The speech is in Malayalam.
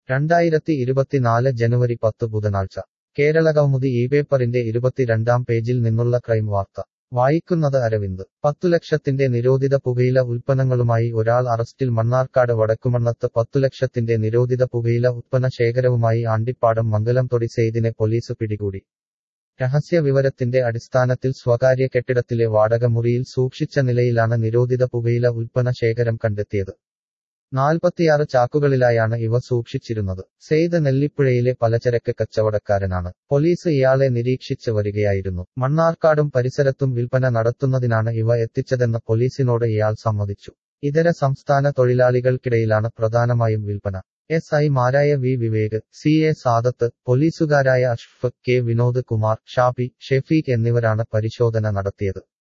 രണ്ടായിരത്തി ഇരുപത്തിനാല് ജനുവരി പത്ത് ബുധനാഴ്ച കേരളകൗമുദി ഈ പേപ്പറിന്റെ ഇരുപത്തിരണ്ടാം പേജിൽ നിന്നുള്ള ക്രൈം വാർത്ത വായിക്കുന്നത് അരവിന്ദ് പത്തുലക്ഷത്തിന്റെ നിരോധിത പുകയില ഉൽപ്പന്നങ്ങളുമായി ഒരാൾ അറസ്റ്റിൽ മണ്ണാർക്കാട് വടക്കുമണ്ണത്ത് പത്തുലക്ഷത്തിന്റെ നിരോധിത പുകയില ഉത്പന്ന ശേഖരവുമായി ആണ്ടിപ്പാടം മംഗലം തൊടി സെയ്ദിനെ പോലീസ് പിടികൂടി രഹസ്യ വിവരത്തിന്റെ അടിസ്ഥാനത്തിൽ സ്വകാര്യ കെട്ടിടത്തിലെ വാടക മുറിയിൽ സൂക്ഷിച്ച നിലയിലാണ് നിരോധിത പുകയില ഉൽപ്പന്ന ശേഖരം കണ്ടെത്തിയത് നാൽപ്പത്തിയാറ് ചാക്കുകളിലായാണ് ഇവ സൂക്ഷിച്ചിരുന്നത് സെയ്ദ് നെല്ലിപ്പുഴയിലെ പലചരക്ക് കച്ചവടക്കാരനാണ് പോലീസ് ഇയാളെ നിരീക്ഷിച്ച് വരികയായിരുന്നു മണ്ണാർക്കാടും പരിസരത്തും വിൽപ്പന നടത്തുന്നതിനാണ് ഇവ എത്തിച്ചതെന്ന് പോലീസിനോട് ഇയാൾ സമ്മതിച്ചു ഇതര സംസ്ഥാന തൊഴിലാളികൾക്കിടയിലാണ് പ്രധാനമായും വിൽപ്പന എസ് ഐ മാരായ V Vivek C A Sadath പോലീസുകാരായ അഷ്ഫ് കെ വിനോദ് കുമാർ ഷാഫി ഷെഫീഖ് എന്നിവരാണ് പരിശോധന നടത്തിയത്